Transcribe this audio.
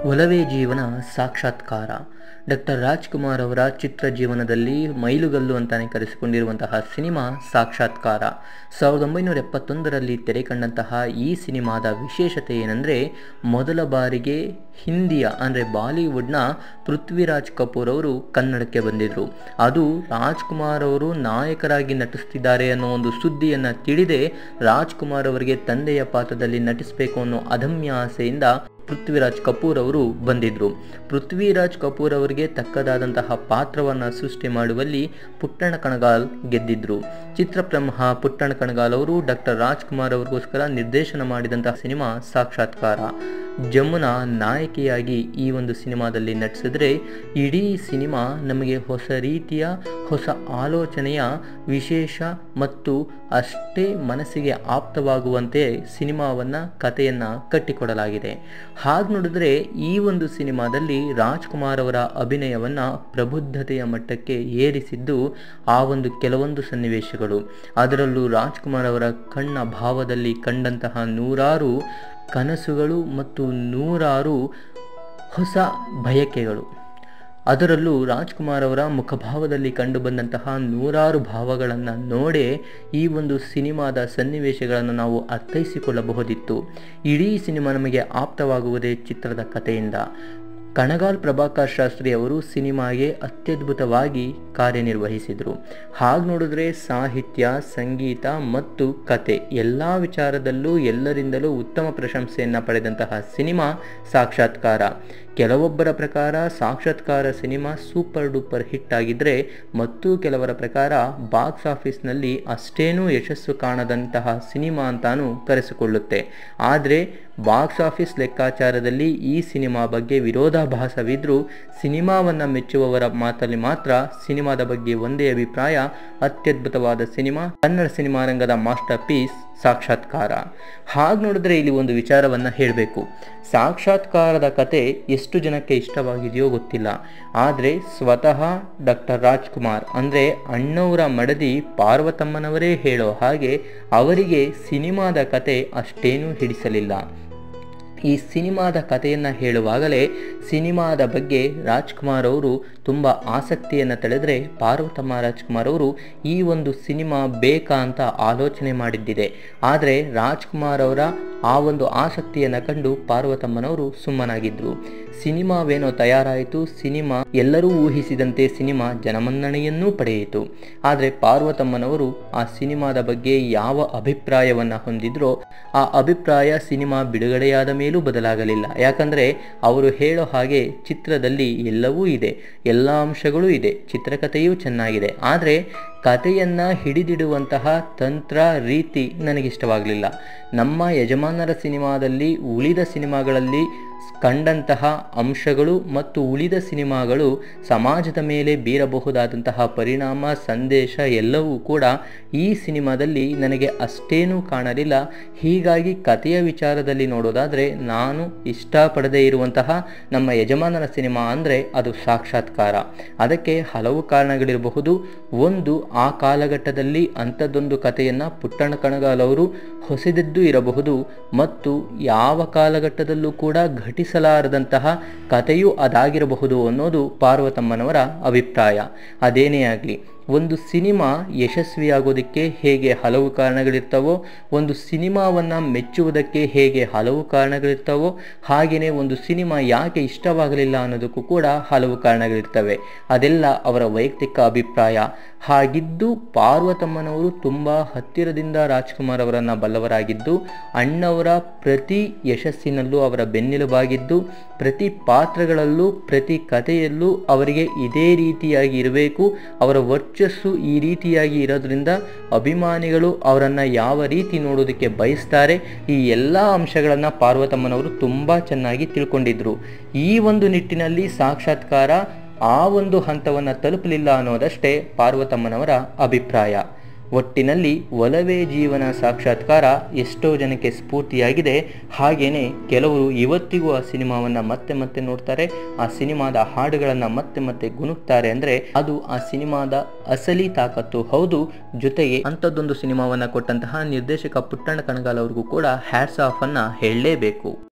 ಒಲವೇ ಜೀವನ ಸಾಕ್ಷಾತ್ಕಾರ ಡಾಕ್ಟರ್ ರಾಜ್ಕುಮಾರ್ ಅವರ ಚಿತ್ರ ಜೀವನದಲ್ಲಿ ಮೈಲುಗಲ್ಲು ಅಂತಾನೆ ಕರೆಸಿಕೊಂಡಿರುವಂತಹ ಸಿನಿಮಾ ಸಾಕ್ಷಾತ್ಕಾರ ಸಾವಿರದ ಒಂಬೈನೂರ ಎಪ್ಪತ್ತೊಂದರಲ್ಲಿ ತೆರೆ ಕಂಡಂತಹ ಈ ಸಿನಿಮಾದ ವಿಶೇಷತೆ ಏನಂದರೆ ಮೊದಲ ಬಾರಿಗೆ ಹಿಂದಿಯ ಅಂದರೆ ಬಾಲಿವುಡ್ನ ಪೃಥ್ವಿರಾಜ್ ಕಪೂರ್ ಅವರು ಕನ್ನಡಕ್ಕೆ ಬಂದಿದ್ದರು ಅದು ರಾಜ್ಕುಮಾರ್ ಅವರು ನಾಯಕರಾಗಿ ನಟಿಸ್ತಿದ್ದಾರೆ ಅನ್ನೋ ಒಂದು ಸುದ್ದಿಯನ್ನು ತಿಳಿದೇ ರಾಜ್ಕುಮಾರ್ ಅವರಿಗೆ ತಂದೆಯ ಪಾತ್ರದಲ್ಲಿ ನಟಿಸಬೇಕು ಅನ್ನೋ ಅದಮ್ಯ ಆಸೆಯಿಂದ ಪೃಥ್ವಿರಾಜ್ ಕಪೂರ್ ಅವರು ಬಂದಿದ್ದರು ಪೃಥ್ವಿರಾಜ್ ಕಪೂರ್ ಅವರಿಗೆ ತಕ್ಕದಾದಂತಹ ಪಾತ್ರವನ್ನು ಸೃಷ್ಟಿ ಮಾಡುವಲ್ಲಿ ಪುಟ್ಟಣ ಕಣಗಾಲ್ ಗೆದ್ದಿದ್ರು ಚಿತ್ರಪ್ರಮುಖ ಪುಟ್ಟಣ ಕಣಗಾಲ್ ಅವರು ಡಾಕ್ಟರ್ ರಾಜ್ಕುಮಾರ್ ಅವರಿಗೋಸ್ಕರ ನಿರ್ದೇಶನ ಮಾಡಿದಂತಹ ಸಿನಿಮಾ ಸಾಕ್ಷಾತ್ಕಾರ ಜಮುನಾ ನಾಯಕಿಯಾಗಿ ಈ ಒಂದು ಸಿನಿಮಾದಲ್ಲಿ ನಟಿಸಿದ್ರೆ ಇಡೀ ಸಿನಿಮಾ ನಮಗೆ ಹೊಸ ರೀತಿಯ ಹೊಸ ಆಲೋಚನೆಯ ವಿಶೇಷ ಮತ್ತು ಅಷ್ಟೇ ಮನಸ್ಸಿಗೆ ಆಪ್ತವಾಗುವಂತೆ ಸಿನಿಮಾವನ್ನು ಕಥೆಯನ್ನು ಕಟ್ಟಿಕೊಡಲಾಗಿದೆ ಹಾಗೆ ನೋಡಿದ್ರೆ ಈ ಒಂದು ಸಿನಿಮಾದಲ್ಲಿ ರಾಜ್ಕುಮಾರ್ ಅವರ ಅಭಿನಯವನ್ನು ಪ್ರಬುದ್ಧತೆಯ ಮಟ್ಟಕ್ಕೆ ಏರಿಸಿದ್ದು ಆ ಒಂದು ಕೆಲವೊಂದು ಸನ್ನಿವೇಶಗಳು ಅದರಲ್ಲೂ ರಾಜ್ಕುಮಾರ್ ಅವರ ಕಣ್ಣ ಭಾವದಲ್ಲಿ ಕಂಡಂತಹ ನೂರಾರು ಕನಸುಗಳು ಮತ್ತು ನೂರಾರು ಹೊಸ ಬಯಕೆಗಳು ಅದರಲ್ಲೂ ರಾಜ್ಕುಮಾರ್ ಅವರ ಮುಖಭಾವದಲ್ಲಿ ಕಂಡುಬಂದಂತಹ ನೂರಾರು ಭಾವಗಳನ್ನು ನೋಡೇ ಈ ಒಂದು ಸಿನಿಮಾದ ಸನ್ನಿವೇಶಗಳನ್ನು ನಾವು ಅರ್ಥೈಸಿಕೊಳ್ಳಬಹುದಿತ್ತು ಇಡೀ ಸಿನಿಮಾ ನಮಗೆ ಆಪ್ತವಾಗುವುದೇ ಚಿತ್ರದ ಕಥೆಯಿಂದ ಕಣಗಾಲ್ ಪ್ರಭಾಕರ್ ಶಾಸ್ತ್ರಿ ಅವರು ಸಿನಿಮಾಗೆ ಅತ್ಯದ್ಭುತವಾಗಿ ಕಾರ್ಯನಿರ್ವಹಿಸಿದರು ಹಾಗೆ ನೋಡಿದ್ರೆ ಸಾಹಿತ್ಯ ಸಂಗೀತ ಮತ್ತು ಕತೆ ಎಲ್ಲ ವಿಚಾರದಲ್ಲೂ ಎಲ್ಲರಿಂದಲೂ ಉತ್ತಮ ಪ್ರಶಂಸೆಯನ್ನು ಪಡೆದಂತಹ ಸಿನಿಮಾ ಸಾಕ್ಷಾತ್ಕಾರ ಕೆಲವೊಬ್ಬರ ಪ್ರಕಾರ ಸಾಕ್ಷಾತ್ಕಾರ ಸಿನಿಮಾ ಸೂಪರ್ ಡೂಪರ್ ಹಿಟ್ ಆಗಿದ್ದರೆ ಮತ್ತು ಕೆಲವರ ಪ್ರಕಾರ ಬಾಕ್ಸ್ ಆಫೀಸ್ನಲ್ಲಿ ಅಷ್ಟೇನೂ ಯಶಸ್ಸು ಕಾಣದಂತಹ ಸಿನಿಮಾ ಅಂತಾನೂ ಕರೆಸಿಕೊಳ್ಳುತ್ತೆ ಆದರೆ ಬಾಕ್ಸ್ ಆಫೀಸ್ ಲೆಕ್ಕಾಚಾರದಲ್ಲಿ ಈ ಸಿನಿಮಾ ಬಗ್ಗೆ ವಿರೋಧಾಭಾಸವಿದ್ದರೂ ಸಿನಿಮಾವನ್ನು ಮೆಚ್ಚುವವರ ಮಾತಲ್ಲಿ ಮಾತ್ರ ಸಿನಿಮಾದ ಬಗ್ಗೆ ಒಂದೇ ಅಭಿಪ್ರಾಯ ಅತ್ಯದ್ಭುತವಾದ ಸಿನಿಮಾ ಕನ್ನಡ ಸಿನಿಮಾ ರಂಗದ ಮಾಸ್ಟರ್ ಪೀಸ್ ಸಾಕ್ಷಾತ್ಕಾರ ಹಾಗೆ ನೋಡಿದ್ರೆ ಇಲ್ಲಿ ಒಂದು ವಿಚಾರವನ್ನು ಹೇಳಬೇಕು ಸಾಕ್ಷಾತ್ಕಾರದ ಕತೆ ಎಷ್ಟು ಜನಕ್ಕೆ ಇಷ್ಟವಾಗಿದೆಯೋ ಗೊತ್ತಿಲ್ಲ ಆದರೆ ಸ್ವತಃ ಡಾಕ್ಟರ್ ರಾಜ್ಕುಮಾರ್ ಅಂದರೆ ಅಣ್ಣವರ ಮಡದಿ ಪಾರ್ವತಮ್ಮನವರೇ ಹೇಳೋ ಹಾಗೆ ಅವರಿಗೆ ಸಿನಿಮಾದ ಕತೆ ಅಷ್ಟೇನೂ ಹಿಡಿಸಲಿಲ್ಲ ಈ ಸಿನಿಮಾದ ಕಥೆಯನ್ನು ಹೇಳುವಾಗಲೇ ಸಿನಿಮಾದ ಬಗ್ಗೆ ರಾಜ್ಕುಮಾರ್ ಅವರು ತುಂಬ ಆಸಕ್ತಿಯನ್ನು ತಳೆದರೆ ಪಾರ್ವತಮ್ಮ ರಾಜ್ಕುಮಾರ್ ಅವರು ಈ ಒಂದು ಸಿನಿಮಾ ಬೇಕಾ ಅಂತ ಆಲೋಚನೆ ಮಾಡಿದ್ದಿದೆ ಆದರೆ ರಾಜ್ಕುಮಾರ್ ಅವರ ಆ ಒಂದು ಆಸಕ್ತಿಯನ್ನು ಕಂಡು ಪಾರ್ವತಮ್ಮನವರು ಸುಮ್ಮನಾಗಿದ್ದರು ಸಿನಿಮಾವೇನೋ ತಯಾರಾಯಿತು ಸಿನಿಮಾ ಎಲ್ಲರೂ ಊಹಿಸಿದಂತೆ ಸಿನಿಮಾ ಜನಮನ್ನಣೆಯನ್ನೂ ಪಡೆಯಿತು ಆದರೆ ಪಾರ್ವತಮ್ಮನವರು ಆ ಸಿನಿಮಾದ ಬಗ್ಗೆ ಯಾವ ಅಭಿಪ್ರಾಯವನ್ನು ಹೊಂದಿದ್ರೋ ಆ ಅಭಿಪ್ರಾಯ ಸಿನಿಮಾ ಬಿಡುಗಡೆಯಾದ ಮೇಲೂ ಬದಲಾಗಲಿಲ್ಲ ಯಾಕಂದರೆ ಅವರು ಹೇಳೋ ಹಾಗೆ ಚಿತ್ರದಲ್ಲಿ ಎಲ್ಲವೂ ಇದೆ ಎಲ್ಲ ಅಂಶಗಳೂ ಇದೆ ಚಿತ್ರಕಥೆಯೂ ಚೆನ್ನಾಗಿದೆ ಆದರೆ ಕಥೆಯನ್ನು ಹಿಡಿದಿಡುವಂತಹ ತಂತ್ರ ರೀತಿ ನನಗಿಷ್ಟವಾಗಲಿಲ್ಲ ನಮ್ಮ ಯಜಮಾನರ ಸಿನಿಮಾದಲ್ಲಿ ಉಳಿದ ಸಿನಿಮಾಗಳಲ್ಲಿ ಕಂಡಂತಹ ಅಂಶಗಳು ಮತ್ತು ಉಳಿದ ಸಿನಿಮಾಗಳು ಸಮಾಜದ ಮೇಲೆ ಬೀರಬಹುದಾದಂತಹ ಪರಿಣಾಮ ಸಂದೇಶ ಎಲ್ಲವೂ ಕೂಡ ಈ ಸಿನಿಮಾದಲ್ಲಿ ನನಗೆ ಅಷ್ಟೇನೂ ಕಾಣಲಿಲ್ಲ ಹೀಗಾಗಿ ಕಥೆಯ ವಿಚಾರದಲ್ಲಿ ನೋಡೋದಾದರೆ ನಾನು ಇಷ್ಟಪಡದೇ ಇರುವಂತಹ ನಮ್ಮ ಯಜಮಾನರ ಸಿನಿಮಾ ಅಂದರೆ ಅದು ಸಾಕ್ಷಾತ್ಕಾರ ಅದಕ್ಕೆ ಹಲವು ಕಾರಣಗಳಿರಬಹುದು ಒಂದು ಆ ಕಾಲಘಟ್ಟದಲ್ಲಿ ಅಂಥದ್ದೊಂದು ಕಥೆಯನ್ನು ಪುಟ್ಟಣ ಕಣಗಾಲ್ ಅವರು ಹೊಸೆದದ್ದು ಇರಬಹುದು ಮತ್ತು ಯಾವ ಕಾಲಘಟ್ಟದಲ್ಲೂ ಕೂಡ ಘಟಿಸಲಾರದಂತಹ ಕಥೆಯೂ ಅದಾಗಿರಬಹುದು ಅನ್ನೋದು ಪಾರ್ವತಮ್ಮನವರ ಅಭಿಪ್ರಾಯ ಅದೇನೇ ಆಗಲಿ ಒಂದು ಸಿನಿಮಾ ಯಶಸ್ವಿಯಾಗೋದಕ್ಕೆ ಹೇಗೆ ಹಲವು ಕಾರಣಗಳಿರ್ತವೋ ಒಂದು ಸಿನಿಮಾವನ್ನು ಮೆಚ್ಚುವುದಕ್ಕೆ ಹೇಗೆ ಹಲವು ಕಾರಣಗಳಿರ್ತವೋ ಹಾಗೆಯೇ ಒಂದು ಸಿನಿಮಾ ಯಾಕೆ ಇಷ್ಟವಾಗಲಿಲ್ಲ ಅನ್ನೋದಕ್ಕೂ ಕೂಡ ಹಲವು ಕಾರಣಗಳಿರ್ತವೆ ಅದೆಲ್ಲ ಅವರ ವೈಯಕ್ತಿಕ ಅಭಿಪ್ರಾಯ ಹಾಗಿದ್ದು ಪಾರ್ವತಮ್ಮನವರು ತುಂಬ ಹತ್ತಿರದಿಂದ ರಾಜ್ಕುಮಾರ್ ಅವರನ್ನು ಬಲ್ಲವರಾಗಿದ್ದು ಅಣ್ಣವರ ಪ್ರತಿ ಯಶಸ್ಸಿನಲ್ಲೂ ಅವರ ಬೆನ್ನೆಲುಬಾಗಿದ್ದು ಪ್ರತಿ ಪಾತ್ರಗಳಲ್ಲೂ ಪ್ರತಿ ಕಥೆಯಲ್ಲೂ ಅವರಿಗೆ ಇದೇ ರೀತಿಯಾಗಿ ಇರಬೇಕು ಅವರ ವರ್ಚಸ್ಸು ಈ ರೀತಿಯಾಗಿ ಇರೋದ್ರಿಂದ ಅಭಿಮಾನಿಗಳು ಅವರನ್ನು ಯಾವ ರೀತಿ ನೋಡೋದಕ್ಕೆ ಬಯಸ್ತಾರೆ ಈ ಎಲ್ಲ ಅಂಶಗಳನ್ನು ಪಾರ್ವತಮ್ಮನವರು ತುಂಬ ಚೆನ್ನಾಗಿ ತಿಳ್ಕೊಂಡಿದ್ರು ಈ ಒಂದು ನಿಟ್ಟಿನಲ್ಲಿ ಸಾಕ್ಷಾತ್ಕಾರ ಆ ಒಂದು ಹಂತವನ್ನು ತಲುಪಲಿಲ್ಲ ಅನ್ನೋದಷ್ಟೇ ಪಾರ್ವತಮ್ಮನವರ ಅಭಿಪ್ರಾಯ ಒಟ್ಟಿನಲ್ಲಿ ಒಲವೇ ಜೀವನ ಸಾಕ್ಷಾತ್ಕಾರ ಎಷ್ಟೋ ಜನಕ್ಕೆ ಸ್ಫೂರ್ತಿಯಾಗಿದೆ ಹಾಗೆಯೇ ಕೆಲವರು ಇವತ್ತಿಗೂ ಆ ಸಿನಿಮಾವನ್ನು ಮತ್ತೆ ಮತ್ತೆ ನೋಡ್ತಾರೆ ಆ ಸಿನಿಮಾದ ಹಾಡುಗಳನ್ನು ಮತ್ತೆ ಮತ್ತೆ ಗುಣುಕ್ತಾರೆ ಅಂದರೆ ಅದು ಆ ಸಿನಿಮಾದ ಅಸಲಿ ತಾಕತ್ತು ಹೌದು ಜೊತೆಗೆ ಅಂಥದ್ದೊಂದು ಸಿನಿಮಾವನ್ನು ಕೊಟ್ಟಂತಹ ನಿರ್ದೇಶಕ ಪುಟ್ಟಣ್ಣ ಕಣಗಾಲ್ ಅವ್ರಿಗೂ ಕೂಡ ಹ್ಯಾಟ್ಸ್ ಆಫ್ ಅನ್ನ ಹೇಳಲೇಬೇಕು